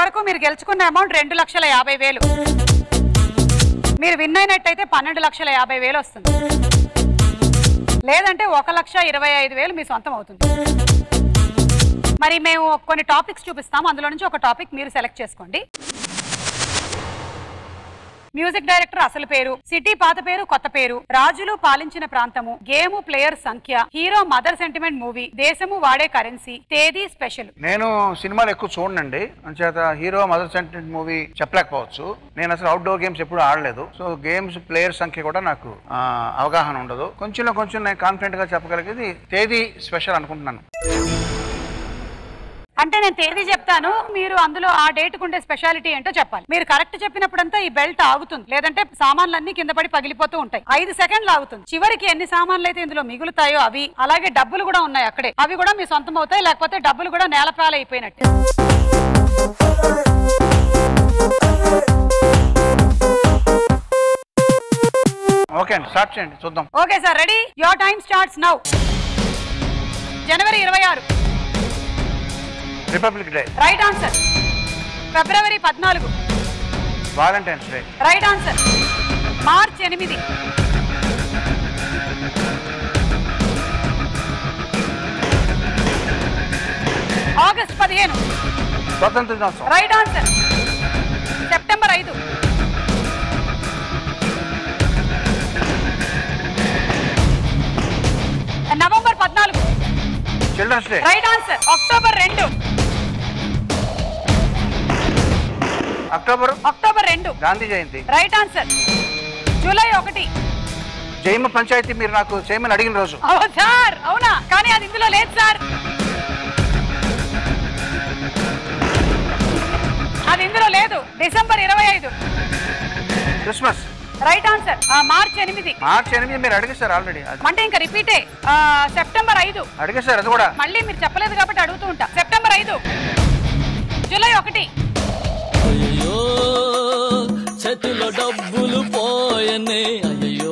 వరకు మీరు గెలుచుకున్న అమౌంట్ రెండు లక్షల యాభై వేలు మీరు విన్ అయినట్టయితే పన్నెండు లక్షల యాభై వేలు వస్తుంది లేదంటే ఒక లక్ష ఇరవై ఐదు వేలు మీ సొంతం అవుతుంది మరి మేము కొన్ని టాపిక్స్ చూపిస్తాం అందులో నుంచి ఒక టాపిక్ మీరు సెలెక్ట్ చేసుకోండి మ్యూజిక్ డైరెక్టర్ అసలు పేరు సిటీ పాత పేరు కొత్త పేరు రాజులు పాలించిన ప్రాంతము గేమ్ ప్లేయర్ సంఖ్య హీరో మదర్ సెంటిమెంట్ మూవీ దేశము వాడే కరెన్సీ తేదీ స్పెషల్ నేను సినిమాలు ఎక్కువ చూడండి అంచేత హీరో మదర్ సెంటెంట్ మూవీ చెప్పలేకపోవచ్చు నేను అసలు అవుట్డోర్ గేమ్స్ ఎప్పుడు ఆడలేదు సో గేమ్స్ ప్లేయర్ సంఖ్య కూడా నాకు ఆ, అవగాహన ఉండదు కొంచెంలో కొంచెం నేను కాన్ఫిడెంట్ గా చెప్పగలిగేది తేదీ స్పెషల్ అనుకుంటున్నాను అంటే నేను తేదీ చెప్తాను మీరు అందులో ఆ డేట్ ఉండే స్పెషాలిటీ ఏంటో చెప్పాలి మీరు కరెక్ట్ చెప్పినప్పుడంతా ఈ బెల్ట్ ఆగుతుంది లేదంటే సామాన్లన్నీ కింద పడి పగిలిపోతూ ఉంటాయి ఐదు సెకండ్లు ఆగుతుంది చివరికి ఎన్ని సామాన్లు అయితే ఇందులో మిగులుతాయో అవి అలాగే డబ్బులు కూడా ఉన్నాయి అక్కడే అవి కూడా మీ సొంతం అవుతాయి లేకపోతే డబ్బులు కూడా నేలపాలు అయిపోయినట్టు ఓకే అండి స్టార్ట్ చేయండి చూద్దాం okay sir ready your time starts now జనవరి ఇరవై ఆరు రిపబ్లిక్ డే రైట్ ఆన్సర్ ఫిబ్రవరి పద్నాలుగు valentine's day right answer March ఎనిమిది ఆగస్ట్ పదిహేను స్వతంత్ర దినోత్సవం రైట్ ఆన్సర్ సెప్టెంబర్ ఐదు నవంబర్ పద్నాలుగు children's day right answer October రెండు అక్టోబర్ అక్టోబర్ రెండు Gandhi Jayanti right answer July ఒకటి జైమ పంచాయతీ మీరు నాకు చేయమని అడిగిన రోజు అవును సార్ అవునా కానీ అది ఇందులో లేదు సార్ అది ఇందులో లేదు డిసెంబర్ ఇరవై ఐదు క్రిస్మస్ రైట్ ఆన్సర్ మార్చ్ ఎనిమిది మార్చి ఎనిమిది మీరు అడిగేశారు ఆల్రెడీ అంటే ఇంకా రిపీటే ఆ, సెప్టెంబర్ ఐదు అడిగేశారు అది కూడా మళ్ళీ మీరు చెప్పలేదు కాబట్టి అడుగుతూ ఉంటా సెప్టెంబర్ ఐదు జూలై ఒకటి అయ్యో చేతిలో డబ్బులు పోయనే అయ్యో